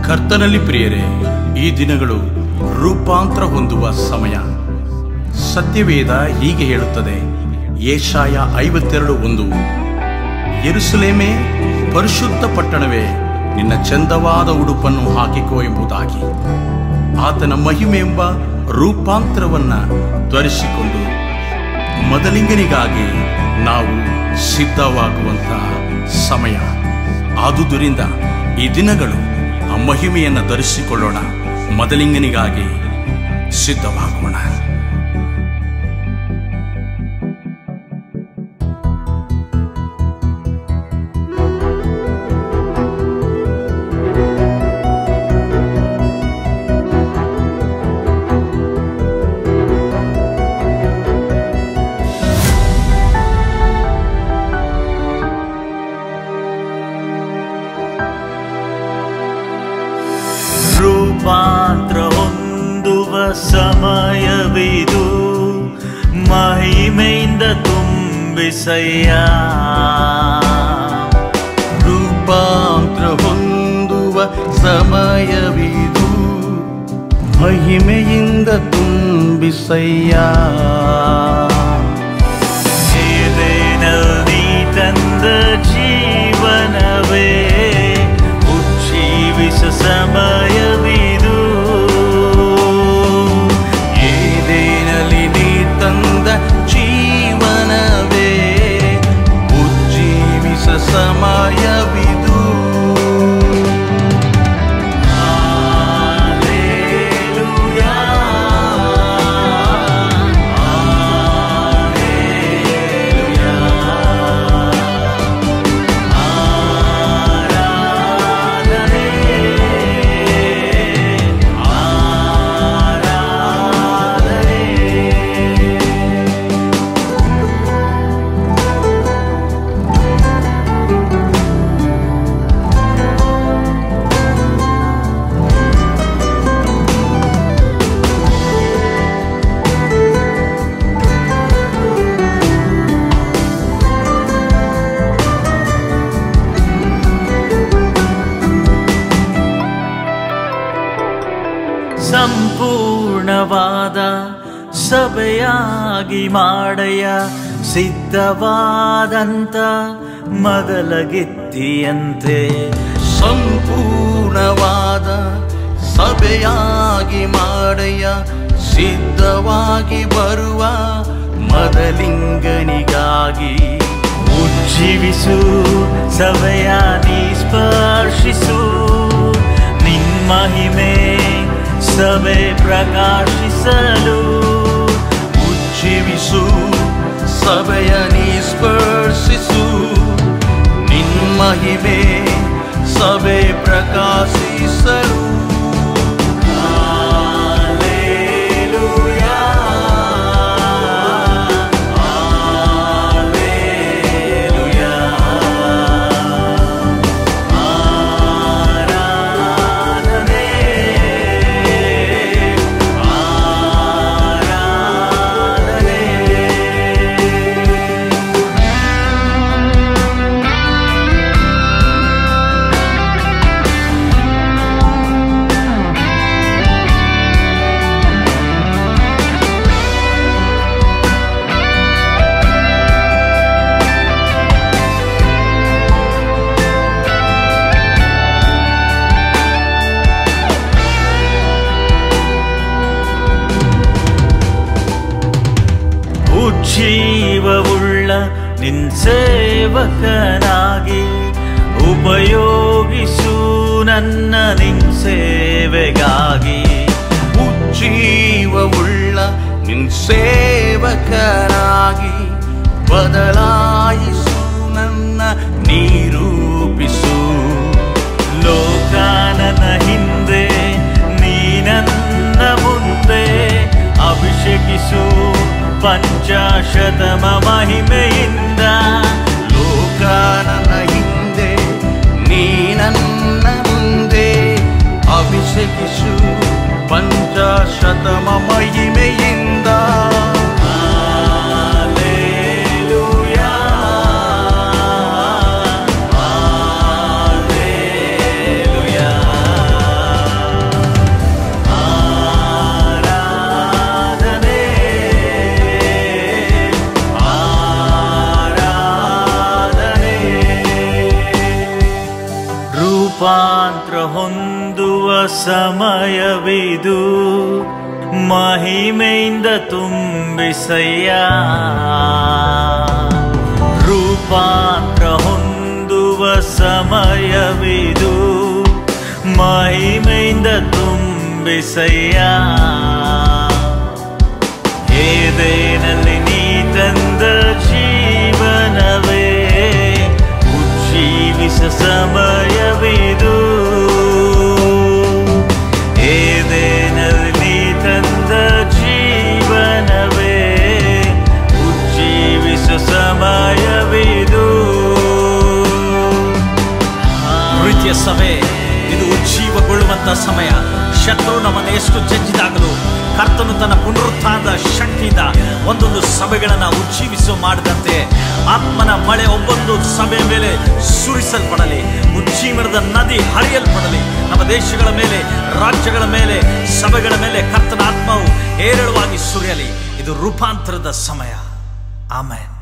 ಕರ್ತನಲ್ಲಿ ಪ್ರಿಯರೇ ಈ ದಿನಗಳು ರೂಪಾಂತರ ಹೊಂದುವ ಸಮಯ ಸತ್ಯವೇದ ಹೀಗೆ ಹೇಳುತ್ತದೆ ಏಷಾಯ ಐವತ್ತೆರಡು ಒಂದು ಯೆರೂಸಲೇಮೇ ಪರಿಶುದ್ಧ ಪಟ್ಟಣವೇ ನಿನ್ನ ಚಂದವಾದ ಉಡುಪನ್ನು ಹಾಕಿಕೋ ಎಂಬುದಾಗಿ ಆತನ ಮಹಿಮೆ ಎಂಬ ರೂಪಾಂತರವನ್ನ ಧರಿಸಿಕೊಂಡು ಮೊದಲಿಂಗನಿಗಾಗಿ ನಾವು ಸಿದ್ಧವಾಗುವಂತ ಸಮಯ ಆದುದರಿಂದ ಈ ದಿನಗಳು ಆ ಮಹಿಮೆಯನ್ನು ಧರಿಸಿಕೊಳ್ಳೋಣ ಮೊದಲಿಂಗನಿಗಾಗಿ ಸಿದ್ಧವಾಗೋಣ ರೂಪಾಂತರ ಹೊಂದುವ ಸಮಯವಿದು ಮಹಿಮೆಯಿಂದ ತುಂಬಿಸಯ್ಯ ರೂಪಾಂತರ ಹೊಂದುವ ಸಮಯವಿದು ಮಹಿಮೆಯಿಂದ ತುಂಬಿಸಯ್ಯ ಏದೇನಲ್ಲಿ ತಂದ ಜೀವನವೇ ಉಜ್ಜೀವಿಸ ಸಮಯವಿದು ಏದೇನಲ್ಲಿ ನೀ ತಂದ ಜೀವನವೇ ಉಜ್ಜೀವಿಸ ಸಮಯವಿದು Alleluia. ಆರಾಧನೆ ಆರಾಧನೆ ಸಂಪೂರ್ಣವಾದ ಸಭೆಯಾಗಿ ಮಾಡಯ್ಯ ಸಿದ್ಧವಾದಂತ ಮೊದಲ ಗಿತ್ತಿಯಂತೆ ಸಂಪೂರ್ಣವಾದ ಸಭೆಯಾಗಿ ಮಾಡಯ್ಯ ಸಿದ್ಧವಾಗಿ ಬರುವ ಮೊದಲಿಂಗನಿಗಾಗಿ ಉಜ್ಜೀವಿಸು ಸಭೆಯ ನೀ ಸ್ಪರ್ಶಿಸು ನಿನ್ ಮಹಿಮೆ ಸಭೆ ಪ್ರಕಾಶಿಸಲು ಉಜ್ಜೀವಿಸು ಸಭೆಯ ನೀ ಸ್ಪರ್ಶಿಸು ನಿನ್ ಮಹಿಮೆ ಸಭೆ ಪ್ರಕಾಶಿಸಲು Alleluia. Alleluia. ಆರಾಧನೆ ಆರಾಧನೆ ಉಜ್ಜೀವವುಳ್ಳ ನಿನ್ ಸೇವಕನಾಗಿ ಉಪಯೋಗಿಸು ನನ್ನ ನಿನ್ ಸೇವೆಗಾಗಿ ಉಜ್ಜೀವವುಳ್ಳ ನಿನ್ ಸೇವಕನಾಗಿ ಬದಲಾಯಿಸು ನನ್ನ ನಿರೂಪಿಸು ಲೋಕ ನನ್ನ ಹಿಂದೆ ನೀ ನನ್ನ ಮುಂದೆ ಅಭಿಷೇಕಿಸು ಪಂಚಾಶತಮ ಮಹಿಮೆಯಿಂದ ಲೋಕ ನನ್ನ ಹಿಂದೆ ನೀ ನನ್ನ ಮುಂದೆ ಅಭಿಷೇಕಿಸು ಪಂಚಾಶತಮ ಮಹಿಮೆಯಿಂದ Alleluia. Alleluia. ಸಮಯವಿದು ಮಹಿಮೆಯಿಂದ ತುಂಬಿಸಯ್ಯ ರೂಪಾಂತರ ಹೊಂದುವ ಸಮಯವಿದು ಮಹಿಮೆಯಿಂದ ತುಂಬಿಸಯ್ಯ ಏದೇನಲ್ಲಿ ನೀ ತಂದ ಜೀವನವೇ ಉಜ್ಜೀವಿಸ ಸಮಯವಿದು ಏದೇನಲ್ಲಿ ನೀ ತಂದ ಜೀವನವೇ ಉಜ್ಜೀವಿಸ ಸಮಯವಿದು ಪ್ರೀತಿಯ ಸಭೆ ಇದು ಉಜ್ಜೀವಗೊಳ್ಳುವಂತ ಸಮಯ ಶತ್ರು ನಮ್ಮನ್ನು ಎಷ್ಟು ಜಜ್ಜಿದಾಗಲೂ ಕರ್ತನು ತನ್ನ ಪುನರುತ್ಥಾನದ ಶಕ್ತಿಯಿಂದ ಒಂದೊಂದು ಸಭೆಗಳನ್ನು ಉಜ್ಜೀವಿಸುವ ಮಾಡಿದಂತೆ ಆತ್ಮನ ಮಳೆ ಒಬ್ಬೊಂದು ಸಭೆಯ ಮೇಲೆ ಸುರಿಸಲ್ಪಡಲಿ ಉಜ್ಜೀವನದ ನದಿ ಹರಿಯಲ್ಪಡಲಿ ನಮ್ಮ ದೇಶಗಳ ಮೇಲೆ ರಾಜ್ಯಗಳ ಮೇಲೆ ಸಭೆಗಳ ಮೇಲೆ ಕರ್ತನ ಆತ್ಮವು ಹೇರಳವಾಗಿ ಸುರಿಯಲಿ ಇದು ರೂಪಾಂತರದ ಸಮಯ ಆಮೇಲೆ